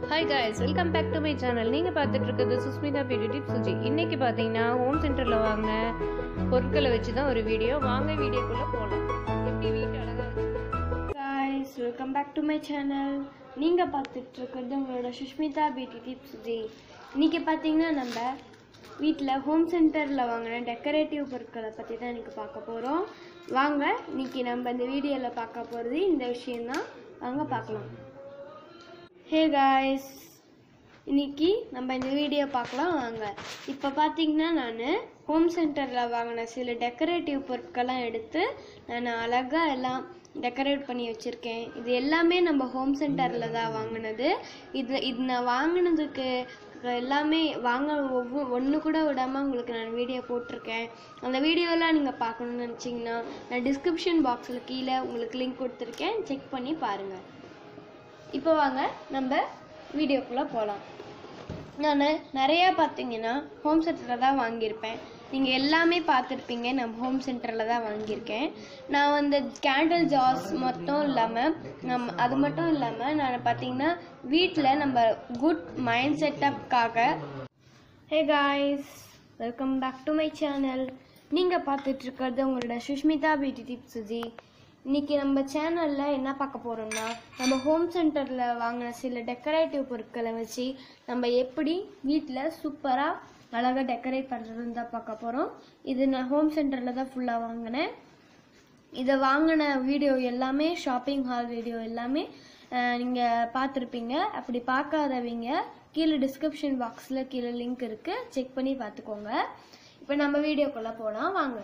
hi guys welcome back to my channel நீங்கள் பார்த்துட்டு இருக்கிறது சுஸ்மிதா பியூட்டி டிப் சுஜி இன்னைக்கு பார்த்தீங்கன்னா ஹோம் சென்டரில் வாங்கின பொருட்களை வச்சு தான் ஒரு வீடியோ வாங்க வீடியோக்குள்ளே போகலாம் எப்படி வீட்டு அழகாக guys welcome back to my channel நீங்கள் பார்த்துட்டு இருக்கிறது உங்களோட சுஷ்மிதா பியூட்டி டிப்ஸ் ஜி இன்றைக்கி பார்த்தீங்கன்னா நம்ம வீட்டில் ஹோம் சென்டரில் வாங்கின டெக்கரேட்டிவ் பொருட்களை பற்றி தான் இன்றைக்கி பார்க்க போகிறோம் வாங்க இன்னைக்கு நம்ம இந்த வீடியோவில் பார்க்க போகிறது இந்த விஷயந்தான் வாங்க பார்க்கலாம் ஹே காய்ஸ் இன்னைக்கு நம்ம இந்த வீடியோ பார்க்கலாம் வாங்க இப்போ பார்த்தீங்கன்னா நான் ஹோம் சென்டரில் வாங்கின சில டெக்கரேட்டிவ் பொருட்கள்லாம் எடுத்து நான் அழகாக எல்லாம் டெக்கரேட் பண்ணி வச்சுருக்கேன் இது எல்லாமே நம்ம ஹோம் சென்டரில் தான் வாங்கினது இது இது நான் வாங்கினதுக்கு எல்லாமே வாங்க ஒவ்வொரு ஒன்று கூட விடாமல் உங்களுக்கு நான் வீடியோ போட்டிருக்கேன் அந்த வீடியோலாம் நீங்கள் பார்க்கணுன்னு நினச்சிங்கன்னா நான் டிஸ்கிரிப்ஷன் பாக்ஸில் கீழே உங்களுக்கு லிங்க் கொடுத்துருக்கேன் செக் பண்ணி பாருங்கள் இப்போ வாங்க நம்ம வீடியோக்குள்ளே போகலாம் நான் நிறையா பார்த்தீங்கன்னா ஹோம் சென்டரில் தான் வாங்கியிருப்பேன் நீங்கள் எல்லாமே பார்த்துருப்பீங்க நம்ம ஹோம் சென்டரில் தான் வாங்கியிருக்கேன் நான் வந்து கேண்டில் ஜார்ஸ் மட்டும் இல்லாமல் நம்ம அது மட்டும் இல்லாமல் நான் பார்த்தீங்கன்னா வீட்டில் நம்ம குட் மைண்ட் செட்டப்காக hey guys welcome back to my channel நீங்கள் பார்த்துட்டு இருக்கிறது உங்களோட சுஷ்மிதா பியூட்டி டிப் சுஜி இன்னைக்கு நம்ம சேனலில் என்ன பார்க்க போகிறோம்னா நம்ம ஹோம் சென்டரில் வாங்கின சில டெக்கரேட்டிவ் பொருட்களை வச்சு நம்ம எப்படி வீட்டில் சூப்பராக அழகாக டெக்கரேட் பண்ணுறதுன்னு தான் பார்க்க போகிறோம் இது நான் ஹோம் சென்டரில் தான் ஃபுல்லாக வாங்கினேன் இதை வாங்கின வீடியோ எல்லாமே ஷாப்பிங் ஹால் வீடியோ எல்லாமே நீங்கள் பார்த்துருப்பீங்க அப்படி பார்க்காதவங்க கீழே டிஸ்கிரிப்ஷன் பாக்ஸில் கீழே லிங்க் இருக்குது செக் பண்ணி பார்த்துக்கோங்க இப்போ நம்ம வீடியோக்குள்ளே போகலாம் வாங்க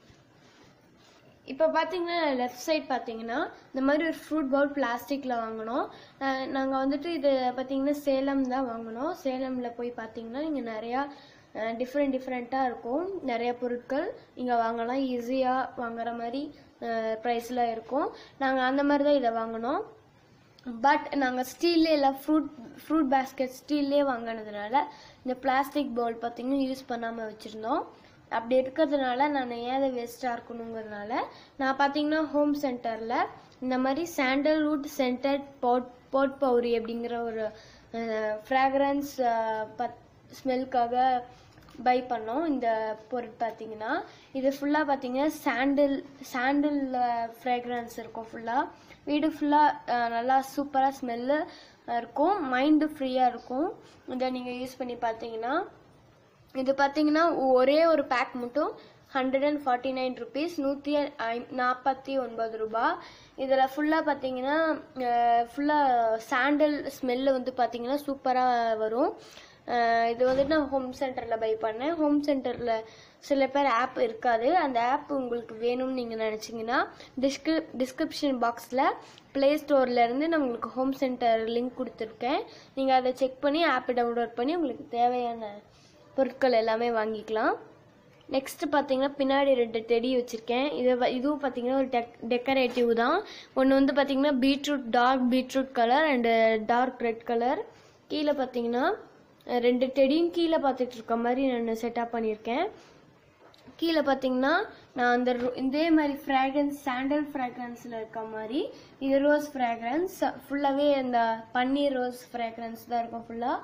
இப்போ பார்த்தீங்கன்னா லெஃப்ட் சைட் பார்த்தீங்கன்னா இந்த மாதிரி ஒரு ஃப்ரூட் பவுல் பிளாஸ்டிக்கில் வாங்கினோம் நாங்கள் வந்துட்டு இது பார்த்தீங்கன்னா சேலம் தான் வாங்கினோம் சேலமில் போய் பார்த்தீங்கன்னா இங்கே நிறையா டிஃப்ரெண்ட் டிஃப்ரெண்ட்டாக இருக்கும் நிறைய பொருட்கள் இங்கே வாங்கலாம் ஈஸியாக வாங்குற மாதிரி ப்ரைஸில் இருக்கும் நாங்கள் அந்த மாதிரி தான் இதை வாங்கினோம் பட் நாங்கள் ஸ்டீல்லே எல்லாம் ஃப்ரூட் ஃப்ரூட் பேஸ்கெட் ஸ்டீல்லே வாங்கினதுனால இந்த பிளாஸ்டிக் பவுல் பார்த்தீங்கன்னா யூஸ் பண்ணாமல் வச்சுருந்தோம் அப்படி இருக்கிறதுனால நான் ஏன் அதை வேஸ்ட்டாக இருக்கணுங்கிறதுனால நான் பார்த்தீங்கன்னா ஹோம் சென்டரில் இந்த மாதிரி sandalwood center pot potpourri அப்படிங்கிற ஒரு ஃப்ராக்ரன்ஸ் பத் ஸ்மெல்க்காக பை பண்ணோம் இந்த பொருள் பார்த்தீங்கன்னா இது ஃபுல்லாக பார்த்தீங்கன்னா சாண்டில் சாண்டில் ஃப்ரேக்ரன்ஸ் இருக்கும் ஃபுல்லாக வீடு ஃபுல்லாக நல்லா சூப்பராக ஸ்மெல்லு இருக்கும் மைண்டு ஃப்ரீயாக இருக்கும் இதை நீங்கள் யூஸ் பண்ணி பார்த்தீங்கன்னா இது பார்த்தீங்கன்னா ஒரே ஒரு பேக் மட்டும் hundred and forty nine rupees நூற்றி நாற்பத்தி ஒன்பது ரூபா இதில் ஃபுல்லாக பார்த்தீங்கன்னா ஃபுல்லாக சாண்டல் ஸ்மெல்லு வந்து பார்த்தீங்கன்னா சூப்பராக வரும் இது வந்துட்டு நான் ஹோம் சென்டரில் பை பண்ணேன் ஹோம் சென்டரில் சில பேர் ஆப் இருக்காது அந்த ஆப் உங்களுக்கு வேணும்னு நீங்கள் நினச்சிங்கன்னா டிஸ்கிரி டிஸ்கிரிப்ஷன் பாக்ஸில் ப்ளே ஸ்டோர்லேருந்து நான் உங்களுக்கு ஹோம் சென்டர் லிங்க் கொடுத்துருக்கேன் நீங்கள் அதை செக் பண்ணி ஆப்பை டவுன்லோட் பண்ணி உங்களுக்கு தேவையான பொருட்கள் எல்லாமே வாங்கிக்கலாம் நெக்ஸ்ட் பார்த்தீங்கன்னா பின்னாடி ரெண்டு டெடி வச்சுருக்கேன் இது இதுவும் பார்த்தீங்கன்னா ஒரு டெக் டெக்கரேட்டிவ் தான் ஒன்று வந்து பார்த்தீங்கன்னா beetroot dark beetroot colour and dark red colour கீழே பார்த்தீங்கன்னா ரெண்டு டெடியும் கீழே பார்த்துட்டு இருக்க மாதிரி நான் செட்டப் பண்ணியிருக்கேன் கீழே பார்த்தீங்கன்னா நான் அந்த இதே மாதிரி ஃப்ராக்ரன்ஸ் சாண்டல் ஃப்ராக்ரன்ஸில் இருக்க மாதிரி இது ரோஸ் ஃப்ராக்ரன்ஸ் ஃபுல்லாகவே அந்த பன்னீர் ரோஸ் ஃப்ராக்ரன்ஸ் தான் இருக்கும் ஃபுல்லாக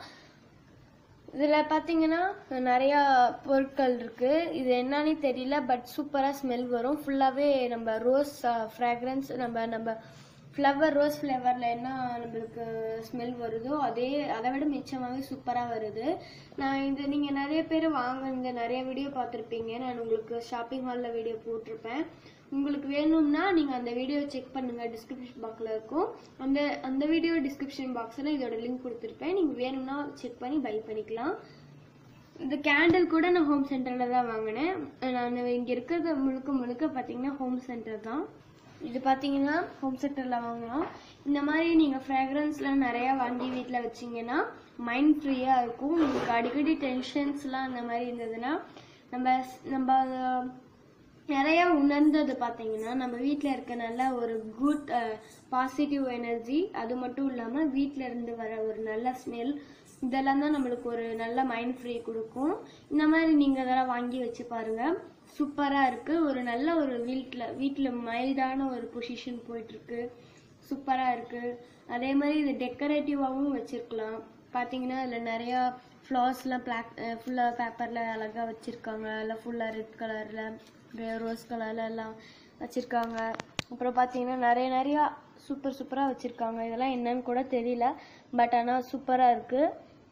இதில் பார்த்தீங்கன்னா நிறையா பொருட்கள் இருக்குது இது என்னன்னு தெரியல பட் சூப்பராக ஸ்மெல் வரும் ஃபுல்லாகவே நம்ம ரோஸ் ஃப்ராக்ரன்ஸ் நம்ம நம்ம ஃப்ளவர் ரோஸ் ஃப்ளவரில் என்ன நம்மளுக்கு ஸ்மெல் வருதோ அதே அதை விட மிச்சமாகவே சூப்பராக வருது நான் இந்த நீங்கள் நிறைய பேர் வாங்க இந்த நிறைய வீடியோ பார்த்துருப்பீங்க நான் உங்களுக்கு ஷாப்பிங் ஹாலில் வீடியோ போட்டிருப்பேன் உங்களுக்கு வேணும்னா நீங்கள் அந்த வீடியோ செக் பண்ணுங்கள் டிஸ்கிரிப்ஷன் பாக்ஸில் இருக்கும் அந்த அந்த வீடியோ டிஸ்கிரிப்ஷன் பாக்ஸில் இதோட லிங்க் கொடுத்துருப்பேன் நீங்கள் வேணும்னா செக் பண்ணி பை பண்ணிக்கலாம் இந்த கேண்டில் கூட நான் ஹோம் சென்டரில் தான் வாங்கினேன் நான் இங்கே இருக்கிறது முழுக்க முழுக்க பார்த்தீங்கன்னா ஹோம் சென்டர் தான் இது பார்த்தீங்கன்னா ஹோம் சென்டரில் வாங்கினோம் இந்த மாதிரி நீங்கள் ஃப்ராக்ரன்ஸ்லாம் நிறையா வாங்கி வீட்டில் வச்சிங்கன்னா மைண்ட் ஃப்ரீயாக இருக்கும் உங்களுக்கு அடிக்கடி டென்ஷன்ஸ்லாம் அந்த மாதிரி இருந்ததுன்னா நம்ம நம்ம நிறையா உணர்ந்தது பார்த்தீங்கன்னா நம்ம வீட்டில் இருக்க நல்ல ஒரு குட் பாசிட்டிவ் எனர்ஜி அது மட்டும் இல்லாமல் வீட்டில் இருந்து வர ஒரு நல்ல ஸ்மெல் இதெல்லாம் தான் நம்மளுக்கு ஒரு நல்ல மைண்ட் ஃப்ரீ கொடுக்கும் இந்த மாதிரி நீங்கள் இதெல்லாம் வாங்கி வச்சு பாருங்கள் சூப்பராக இருக்குது ஒரு நல்ல ஒரு வீட்டில் வீட்டில் மைல்டான ஒரு பொசிஷன் போயிட்டுருக்கு சூப்பராக இருக்குது அதே மாதிரி இது டெக்கரேட்டிவாகவும் வச்சுருக்கலாம் பார்த்தீங்கன்னா இதில் நிறையா ஃப்ளார்ஸ்லாம் பிளாக் ஃபுல்லாக பேப்பரில் அழகாக வச்சுருக்காங்க எல்லாம் ஃபுல்லாக ரெட் கலரில் ரோஸ் கலரில் எல்லாம் வச்சுருக்காங்க அப்புறம் பார்த்தீங்கன்னா நிறைய நிறையா சூப்பர் சூப்பராக வச்சுருக்காங்க இதெல்லாம் என்னன்னு கூட தெரியல பட் ஆனால் சூப்பராக இருக்குது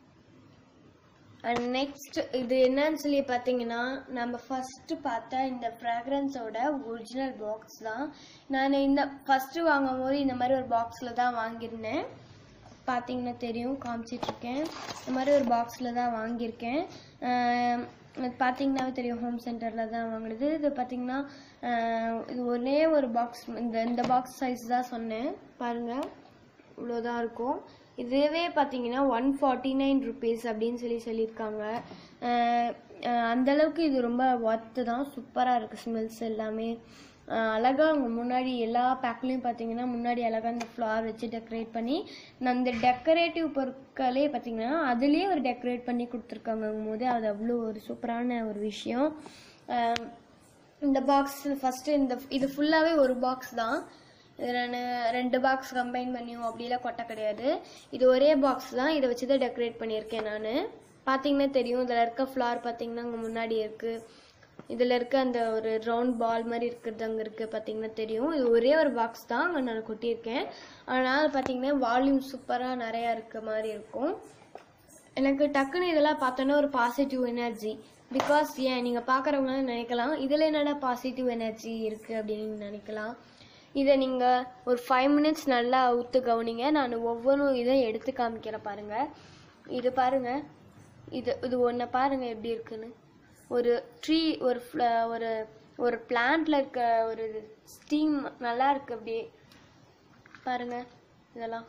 அண்ட் நெக்ஸ்ட் இது என்னன்னு சொல்லி பார்த்தீங்கன்னா நம்ம ஃபஸ்ட்டு பார்த்த இந்த ஃப்ராக்ரன்ஸோட ஒரிஜினல் பாக்ஸ் தான் நான் இந்த ஃபஸ்ட்டு வாங்கும் போது இந்த மாதிரி ஒரு பாக்ஸில் தான் வாங்கியிருந்தேன் பார்த்தீங்கன்னா தெரியும் காமிச்சிட்ருக்கேன் இந்த மாதிரி ஒரு பாக்ஸில் தான் வாங்கியிருக்கேன் ஆஹ் இது பார்த்தீங்கன்னாவே தெரியும் ஹோம் சென்டரில் தான் வாங்கினது இது பார்த்தீங்கன்னா ஆஹ் இது ஒரே ஒரு பாக்ஸ் இந்த இந்த பாக்ஸ் சைஸ் தான் சொன்னேன் பாருங்கள் இவ்வளோதான் இருக்கும் இதுவே பார்த்தீங்கன்னா ஒன் ஃபார்ட்டி நைன் ருபீஸ் அப்படின்னு சொல்லி சொல்லியிருக்காங்க அஹ் அஹ் அந்த அளவுக்கு இது ரொம்ப ஒர்த்து தான் சூப்பராக இருக்குது ஸ்மெல்ஸ் எல்லாமே அஹ் அழகா அவங்க முன்னாடி எல்லா பேக்லேயும் பார்த்தீங்கன்னா முன்னாடி அழகாக அந்த ஃப்ளவர் வச்சு டெக்கரேட் பண்ணி அந்த டெக்கரேட்டிவ் பொருட்களே பார்த்தீங்கன்னா அதுலேயே ஒரு டெக்கரேட் பண்ணி கொடுத்துருக்காங்க போது அது அவ்வளோ ஒரு சூப்பரான ஒரு விஷயம் அஹ் இந்த பாக்ஸ் ஃபஸ்ட்டு இந்த இது ஃபுல்லாகவே ஒரு பாக்ஸ் தான் இது நான் ரெண்டு பாக்ஸ் கம்பைன் பண்ணியும் அப்படிலாம் கொட்டை கிடையாது இது ஒரே பாக்ஸ் தான் இதை வச்சு தான் டெக்கரேட் பண்ணியிருக்கேன் நான் பார்த்தீங்கன்னா தெரியும் இதில் இருக்க ஃப்ளார் பார்த்தீங்கன்னா அங்கே முன்னாடி இருக்குது இதில் இருக்க அந்த ஒரு ரவுண்ட் பால் மாதிரி இருக்கிறது அங்கே இருக்குது பார்த்தீங்கன்னா தெரியும் இது ஒரே ஒரு பாக்ஸ் தான் அங்கே நான் கொட்டியிருக்கேன் ஆனால் பார்த்தீங்கன்னா வால்யூம் சூப்பராக நிறையா இருக்க மாதிரி இருக்கும் எனக்கு டக்குன்னு இதெல்லாம் பார்த்தோன்னா ஒரு பாசிட்டிவ் எனர்ஜி பிகாஸ் ஏன் நீங்கள் பார்க்குறவங்க நினைக்கலாம் இதில் என்னடா பாசிட்டிவ் எனர்ஜி இருக்குது அப்படின்னு நினைக்கலாம் இதை நீங்கள் ஒரு ஃபைவ் மினிட்ஸ் நல்லா ஊற்று கவனிங்க நான் ஒவ்வொன்றும் இதை எடுத்து காமிக்கிறேன் பாருங்கள் இது பாருங்கள் இது இது ஒன்றை பாருங்கள் எப்படி இருக்குன்னு ஒரு ட்ரீ ஒரு fla- ஒரு ஒரு பிளான்ட்ல இருக்க ஒரு ஸ்டீம் நல்லா இருக்கு அப்படியே பாருங்க இதெல்லாம்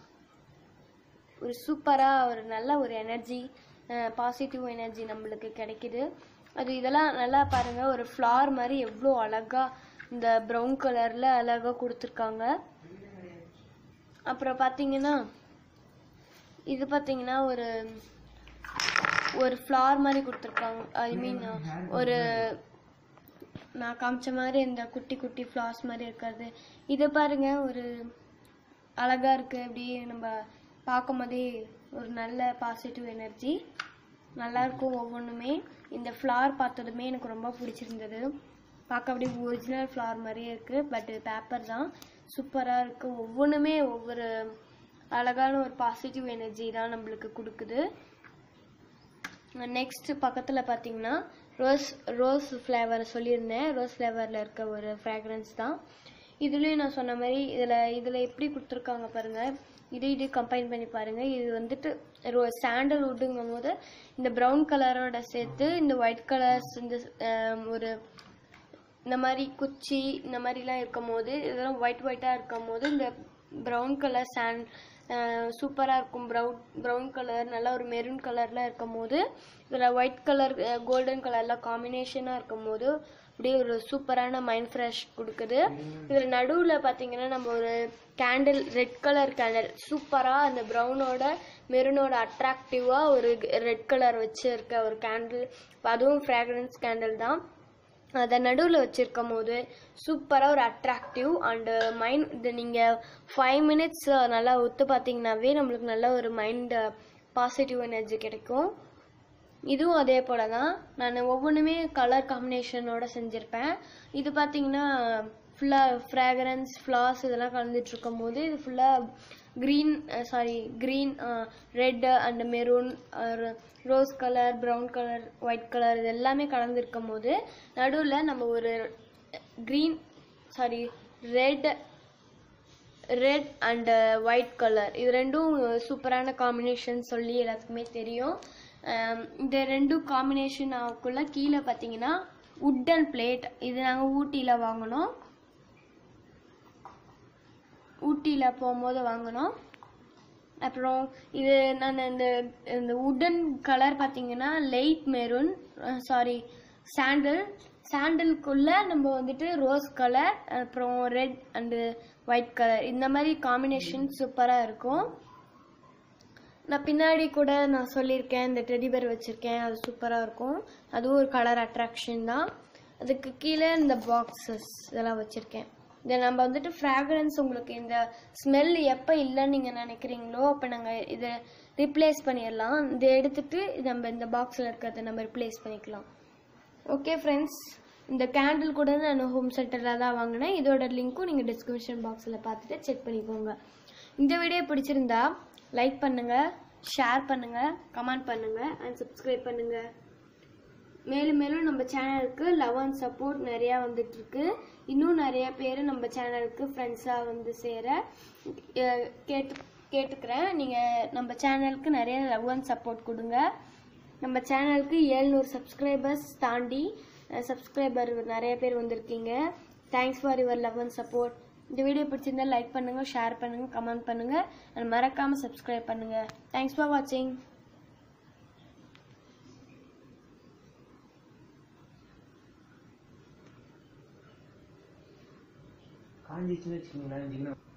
ஒரு சூப்பராக ஒரு நல்ல ஒரு எனர்ஜி பாசிட்டிவ் எனர்ஜி நம்மளுக்கு கிடைக்குது அது இதெல்லாம் நல்லா பாருங்க ஒரு ஃப்ளார் மாதிரி எவ்வளோ அழகா இந்த ப்ரௌன் கலரில் அழகாக கொடுத்துருக்காங்க அப்புறம் பார்த்தீங்கன்னா இது பார்த்தீங்கன்னா ஒரு ஒரு ஃப்ளார் மாதிரி கொடுத்துருக்காங்க ஐ மீன் ஒரு நான் காமிச்ச மாதிரி இந்த குட்டி குட்டி ஃப்ளார்ஸ் மாதிரி இருக்கிறது இதை பாருங்க ஒரு அழகா இருக்கு அப்படியே நம்ம பார்க்கும் போதே ஒரு நல்ல பாசிட்டிவ் எனர்ஜி நல்லா இருக்கும் ஒவ்வொன்றுமே இந்த ஃப்ளார் பார்த்ததுமே எனக்கு ரொம்ப பிடிச்சிருந்தது பார்க்க அப்படியே ஒரிஜினல் ஃப்ளார் மாதிரியே இருக்குது பட் பேப்பர் தான் சூப்பராக இருக்குது ஒவ்வொன்றுமே ஒவ்வொரு அழகான ஒரு பாசிட்டிவ் எனர்ஜி தான் நம்மளுக்கு கொடுக்குது நெக்ஸ்ட் பக்கத்தில் பார்த்தீங்கன்னா ரோஸ் ரோஸ் ஃப்ளேவர் சொல்லியிருந்தேன் ரோஸ் ஃப்ளேவரில் இருக்க ஒரு ஃப்ராக்ரன்ஸ் தான் இதுலேயும் நான் சொன்ன மாதிரி இதில் இதில் எப்படி கொடுத்துருக்காங்க பாருங்கள் இது இது கம்பைன் பண்ணி பாருங்கள் இது வந்துட்டு ரோ சாண்டல் வுட்டுங்கும் போது இந்த ப்ரௌன் கலரோட சேர்த்து இந்த ஒயிட் கலர்ஸ் இந்த ஆம், ஒரு இந்த மாதிரி குச்சி இந்த மாதிரிலாம் இருக்கும் போது இதெல்லாம் ஒயிட் ஒயிட்டாக இருக்கும் போது இந்த ப்ரௌன் கலர் சாண்ட் சூப்பராக இருக்கும் ப்ரௌன் ப்ரௌன் கலர் நல்லா ஒரு மெரூன் கலரில் இருக்கும் போது இதில் ஒயிட் கலர் கோல்டன் கலரில் காம்பினேஷனாக இருக்கும் போது அப்படியே ஒரு சூப்பரான மைண்ட் ஃப்ரெஷ் கொடுக்குது இதில் நடுவில் பார்த்தீங்கன்னா நம்ம ஒரு கேண்டில் ரெட் கலர் கேண்டில் சூப்பராக அந்த ப்ரௌனோட மெரூனோட அட்ராக்டிவாக ஒரு ரெட் கலர் வச்சு இருக்க ஒரு கேண்டில் அதுவும் ஃப்ராக்ரன்ஸ் கேண்டில் தான் அதை நடுவில் வச்சிருக்கும் போது சூப்பராக ஒரு அட்ராக்டிவ் அண்டு மைண்ட் இது நீங்கள் ஃபைவ் மினிட்ஸ் நல்லா ஒத்து பார்த்தீங்கன்னாவே நம்மளுக்கு நல்ல ஒரு மைண்ட் பாசிட்டிவ் எனர்ஜி கிடைக்கும் இதுவும் அதே போல தான் நான் ஒவ்வொன்றுமே கலர் காம்பினேஷனோட செஞ்சுருப்பேன் இது பார்த்தீங்கன்னா ஃபுல்லாக ஃப்ராக்ரன்ஸ் ஃப்ளார்ஸ் இதெல்லாம் கலந்துட்டு இருக்கும் போது இது ஃபுல்லாக green sorry green red and maroon rose colour brown colour white colour இது எல்லாமே கலந்துருக்கும் போது நடுவில் நம்ம ஒரு green sorry red red and white colour இது ரெண்டும் சூப்பரான காம்பினேஷன் சொல்லி எல்லாத்துக்குமே தெரியும் அம், இந்த ரெண்டும் காம்பினேஷன் ஆகுக்குள்ள கீழே பார்த்தீங்கன்னா உட்டன் பிளேட் இது நாங்கள் ஊட்டியில் வாங்கினோம் ஊட்டியில் போகும்போது வாங்கினோம் அப்புறம் இது நான் இந்த இந்த உடன் கலர் பார்த்தீங்கன்னா லைட் மெரூன் சாரி சாண்டல் சாண்டலுக்குள்ள நம்ம வந்துட்டு ரோஸ் கலர் அப்புறம் ரெட் அண்டு ஒயிட் கலர் இந்த மாதிரி காம்பினேஷன் சூப்பராக இருக்கும் நான் பின்னாடி கூட நான் சொல்லியிருக்கேன் இந்த டெடிபேர் வச்சுருக்கேன் அது சூப்பராக இருக்கும் அதுவும் ஒரு கலர் அட்ராக்ஷன் தான் அதுக்கு கீழே இந்த பாக்ஸஸ் இதெல்லாம் வச்சுருக்கேன் இதை நம்ம வந்துட்டு ஃப்ராக்ரன்ஸ் உங்களுக்கு இந்த ஸ்மெல் எப்போ இல்லைன்னு நீங்கள் நினைக்கிறீங்களோ அப்போ நாங்கள் இதை ரிப்ளேஸ் பண்ணிடலாம் இதை எடுத்துட்டு நம்ம இந்த பாக்ஸில் இருக்கிறத நம்ம ரிப்ளேஸ் பண்ணிக்கலாம் ஓகே ஃப்ரெண்ட்ஸ் இந்த கேண்டில் கூட நான் ஹோம் சென்டரில் தான் வாங்கினேன் இதோட லிங்க்கும் நீங்கள் டிஸ்கிரிப்ஷன் பாக்ஸில் பார்த்துட்டு செக் பண்ணிக்கோங்க இந்த வீடியோ பிடிச்சிருந்தா லைக் பண்ணுங்கள் ஷேர் பண்ணுங்கள் கமெண்ட் பண்ணுங்கள் அண்ட் சப்ஸ்கிரைப் பண்ணுங்கள் மேலும் மேலும் நம்ம சேனலுக்கு லவ் அண்ட் சப்போர்ட் நிறையா வந்துட்டுருக்கு இன்னும் நிறைய பேர் நம்ம சேனலுக்கு ஃப்ரெண்ட்ஸாக வந்து சேர அஹ், கேட்டு கேட்டுக்கிறேன் நீங்கள் நம்ம சேனலுக்கு நிறைய லவ் அண்ட் சப்போர்ட் கொடுங்க நம்ம சேனலுக்கு ஏழ்நூறு சப்ஸ்கிரைபர்ஸ் தாண்டி சப்ஸ்கிரைபர் நிறைய பேர் வந்திருக்கீங்க thanks for your love and support இந்த வீடியோ பிடிச்சிருந்தா லைக் பண்ணுங்கள் ஷேர் பண்ணுங்கள் கமெண்ட் பண்ணுங்கள் அண்ட் மறக்காமல் சப்ஸ்கிரைப் பண்ணுங்கள் தேங்க்ஸ் ஃபார் வாட்சிங் காஞ்சிச்சுன்னு வச்சுக்கோங்களேன் இன்னும்